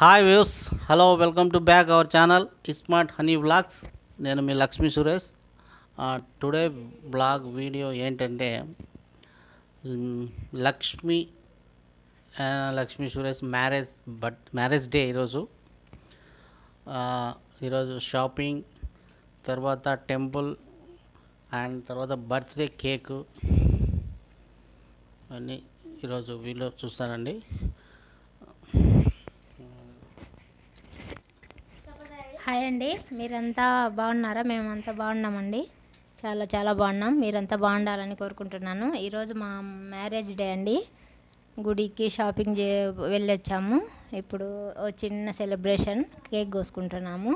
Hi views hello welcome to back our channel smart honey vlogs నేను మీ Lakshmi Suresh today vlog video ఏంటంటే మ్, లక్ష్మి ఆ, Lakshmi Suresh marriage but marriage day ఈరోజు ఆ, ఈరోజు షాపింగ్ తర్వాత టెంపుల్ అండ్ తర్వాత బర్త్డే కేకు అన్నీ ఈరోజు వీడియో చూస్తానండి హాయ్ అండి మీరంతా బాగున్నారా మేమంతా బాగున్నామండి చాలా చాలా బాగున్నాం మీరంతా బాగుండాలని కోరుకుంటున్నాను ఈరోజు మా మ్యారేజ్ డే అండి గుడికి షాపింగ్ చే వెళ్ళొచ్చాము ఇప్పుడు ఓ చిన్న సెలబ్రేషన్ కేక్ కోసుకుంటున్నాము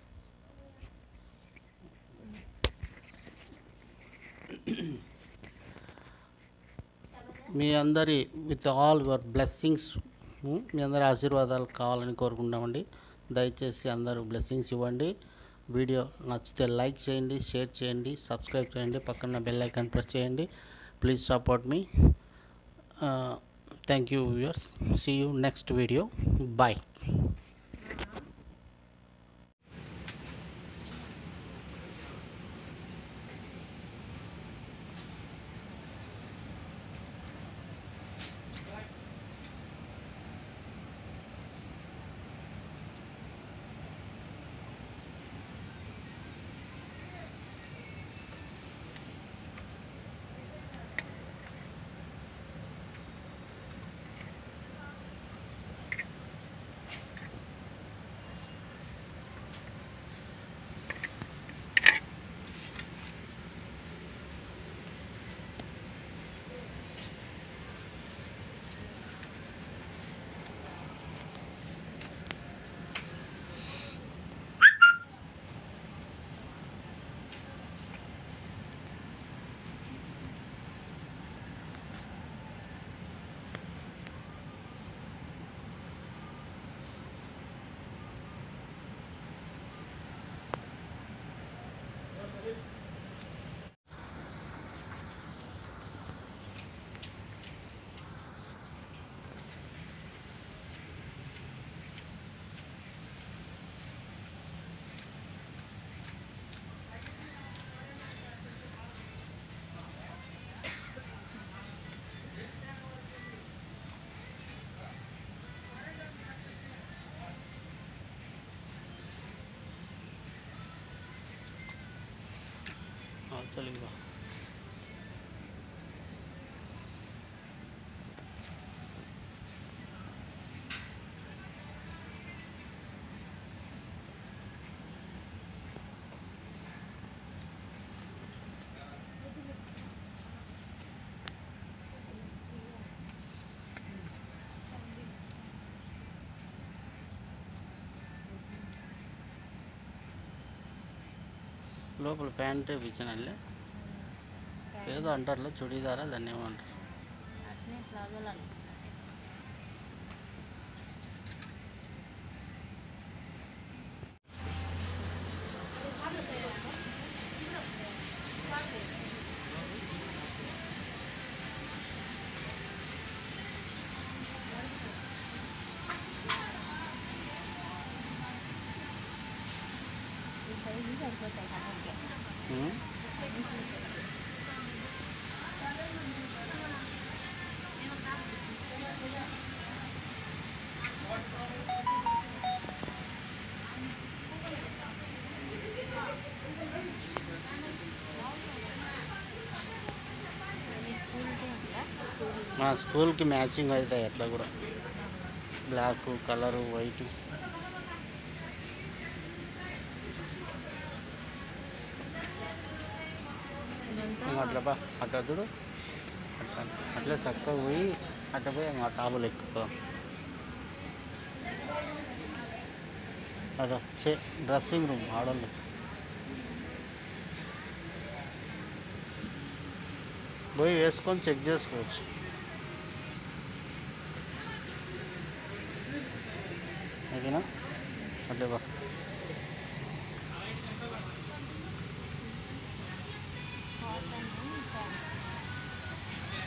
మీ అందరి విత్ ఆల్ యువర్ బ్లెస్సింగ్స్ మీ అందరి ఆశీర్వాదాలు కావాలని కోరుకుంటామండి దయచేసి అందరూ బ్లెస్సింగ్స్ ఇవ్వండి వీడియో నచ్చితే లైక్ చేయండి షేర్ చేయండి సబ్స్క్రైబ్ చేయండి పక్కన బెల్ ఐకాన్ ప్రెస్ చేయండి ప్లీజ్ సపోర్ట్ మీ thank you viewers see you next video bye చలిగా లోపల ప్యాంట్ పిచ్చినల్లే ఏదో అంటారులే చుడీదారా దాన్ని ఏమంటారు ఉం? మా స్కూల్కి మ్యాచింగ్ అవుతాయి అట్లా కూడా బ్లాక్ కలరు వైట్ అట్లా బా అట్లా చూడు అట్లా అట్లా చక్కగా పోయి అట్లా పోయి మా తాబులు ఎక్కువ అదో చే డ్రెస్సింగ్ రూమ్ ఆడోళ్ళు పోయి వేసుకొని చెక్ చేసుకోవచ్చు ఓకేనా అట్లే బా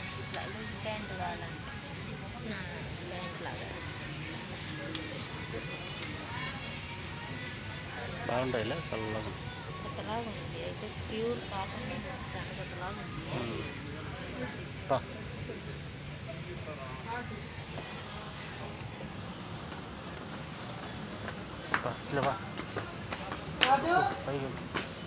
ప్యాంట్ కావాలంటే ప్యాంట్ లాగా బాగుంటాయిలే చల్లగా కొత్తలాగా ఉంది అయితే ప్యూర్ కాటన్ చాలా కొత్తలాగా ఉంది ఉమ్. బా. బా, ఇలా బా. పైకి.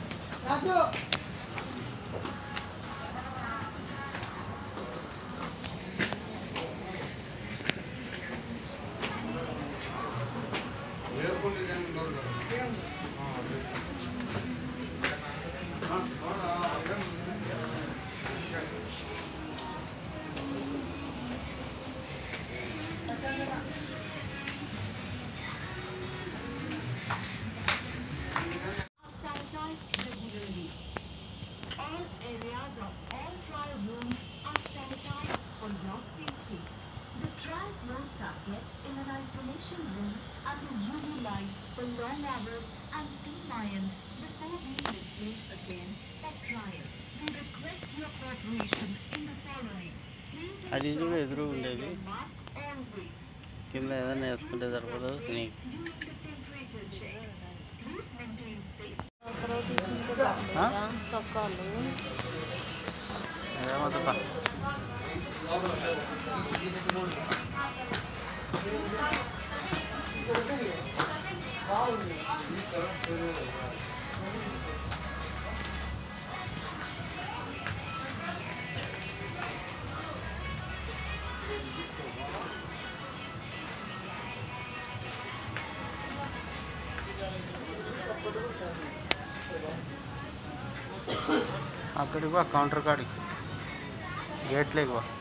sanitized regularly. All areas of all trial rooms are sanitized for your safety. The trial clothes are kept in an isolation room under UV lights for long hours and steam ironed before being displayed again for trial. We request your cooperation in the following. Please అది చూడు ensure ఎదురు you wear ఉండేది your mask always. కింద ఏదైనా వేసుకుంటే సరిపోదు నీకు During the temperature check, please maintain safe అక్కడ తీసుకుంటే ఆ? సొక్కాలు అదేమవుతుందా అక్కడికి బా కౌంటర్ కాడికి గేట్లేకి బా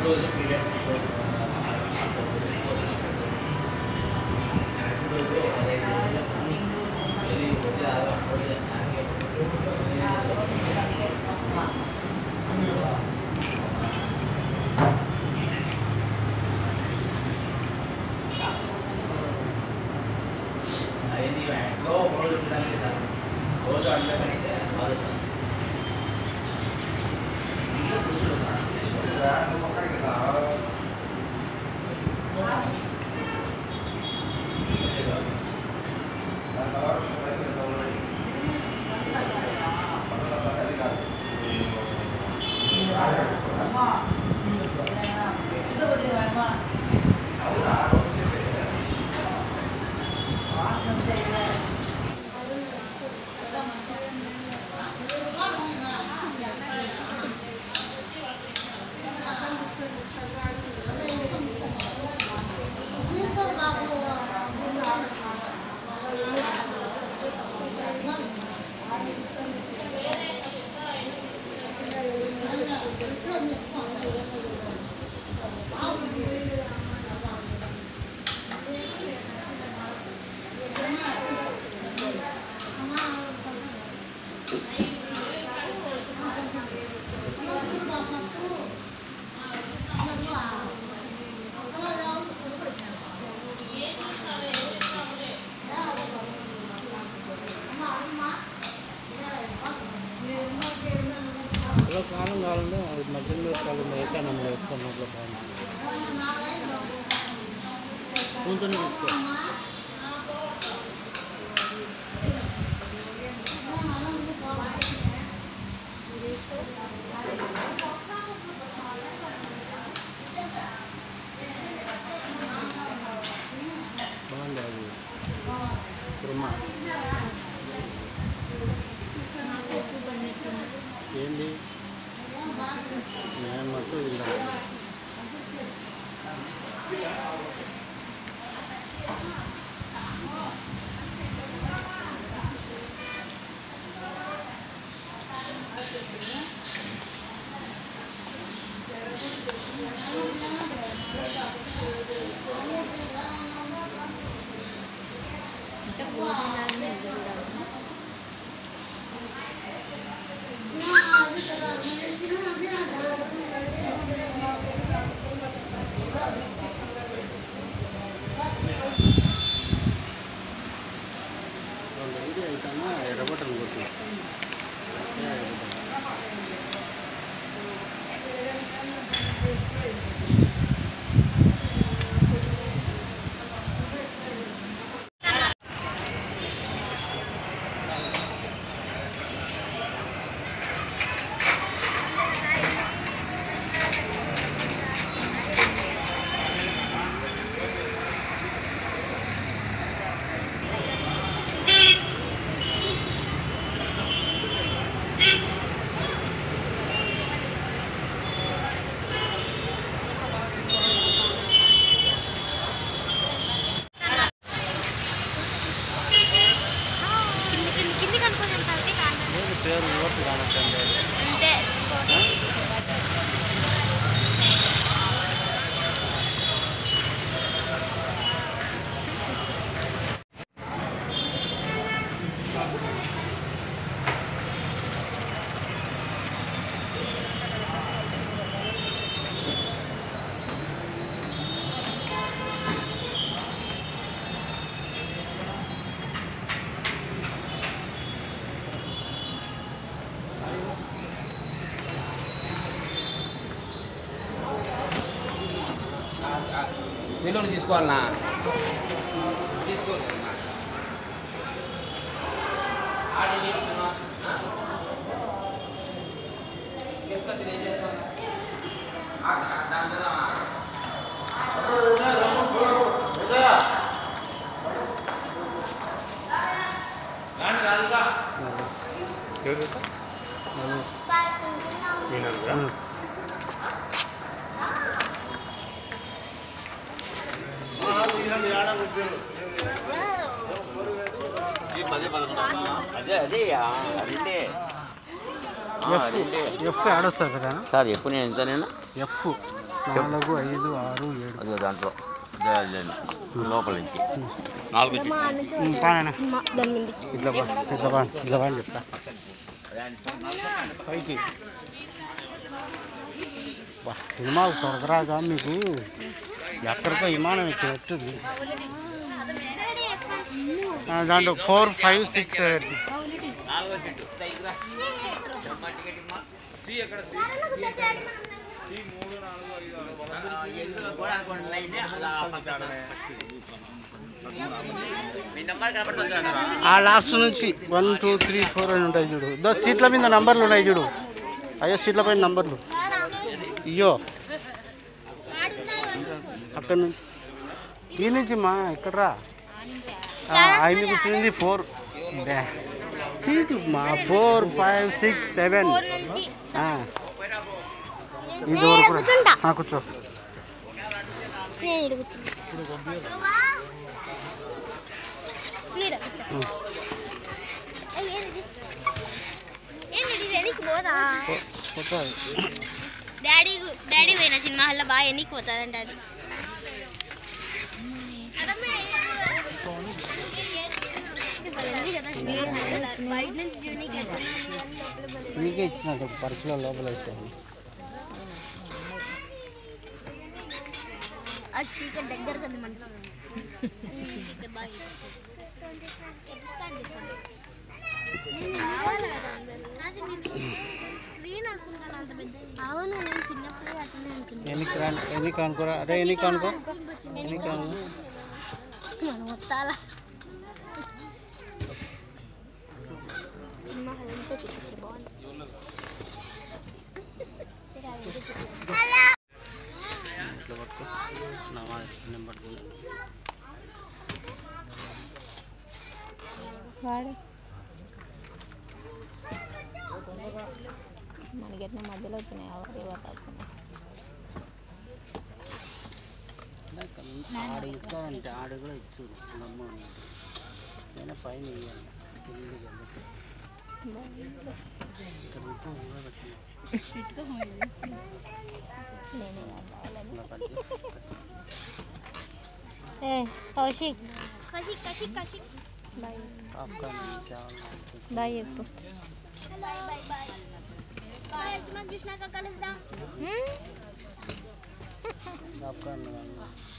ఏదో కారం కావాలంటే అది మధ్యలో కాలం అయితే నన్ను వేసుకున్నట్లు బాగుంది స్పూన్తో తీసుకో బాగుంది అది కుర్మా ఏంది నేను మట్టు తింటాను ಒಂದು ಐಡಿ ಐಟಮ್ ಎಡಬಟನ್ ಗೊತ್ತಿಲ್ಲ లేదు పేరు ఓట్లు కానట్టండి వెల్లుల్లి తీసుకోవాలనా తీసుకోవాలి అదే అదే అదే ఎఫ్ ఎఫ్ ఆడొస్తుంది కదా సార్ ఎప్పుడు నేను ఎంత నేను ఎఫ్ నాలుగు ఐదు ఆరు ఏడు అదిగో దాంట్లో దే- దే- లోపల నుంచి నాలుగు చెట్లు. పానా ఇట్లా పా ఇట్లా పా ఇట్లా పా అని చెప్తా పైకి బా, సినిమాలు త్వరగరాగా మీకు ఎక్కడికో విమానం ఎక్కి వస్తుంది ఆ, దాంట్లో ఫోర్ ఫైవ్ సిక్స్ సెవెన్ నాలుగో చెట్టు దగ్గర అమ్మా, టికెట్ ఇమ్మా. ఆ, ఎదురుగా కూడా అనుకోండి, లైన్ అలా పక్కన. మీ నెంబర్ కనపడుతుంది కదా ఆ లాస్ట్ నుంచి వన్ టూ త్రీ ఫోర్ అని ఉంటాయి చూడు దో సీట్ల మీద నంబర్లు ఉన్నాయి చూడు అయ్యో సీట్ల పైన నంబర్లు అయ్యో అక్కడ నుంచి ఈ నుంచి మా ఇక్కడ రా ఆ, ఆయన కూర్చుంది ఫోర్ సీటు మా ఫోర్ ఫైవ్ సిక్స్ సెవెన్ ఇది వరకు రా. ఆ, కూర్చో ఉం. పోదా పో- కూర్చో డాడీ డాడీ పోయిన సినిమా హాల్లో బాగా ఎన్నికి పోతుందంట అది బయట నుంచి చూడనీకి నీకే ఇచ్చిన చూడు పర్సులో లోపల వేసుకోండి ఆ స్పీకర్ దగ్గరకు ఉంది మనకి స్పీకర్ బాగా స్టార్ట్ చేస్తాను స్క్రీన్ అనుకుంటాను అంత పెద్ద అవును నేను చిన్నప్పుడే అట్లనే అనుకున్నాను ఎన్నికి రా ఎన్నికి అనుకోరా అరే ఎన్నికి అనుకో ఎన్నికి అనుకో మనం మొత్తాల సినిమా హాల్ అంతా చూపించే బాగుంది ఇట్లా పట్టుకో నా నెంబర్ వాడు మనకి ఎట్లా మధ్యలో వచ్చినాయి అవన్నీ పట్టాల్సింది ఆడు ఇంకా అంటే ఆడు కూడా ఇచ్చు నమ్మ నేను పైన ఇయ్యాలి కిందికి వెళ్ళకు. ఇక్కడ ఇంకో కూడా పెట్టినా. నేనే కావాలని ఇలా కట్ చేయి. ఏ కౌశిక్ కౌశిక్ కౌశిక్ కౌశిక్ బాయ్ పాప్కార్న్ తేవాలి. బాయ్ చెప్పు bye bye bye bye cinema చూసినాక కలుద్దాం పాప్కార్న్ కావాలి.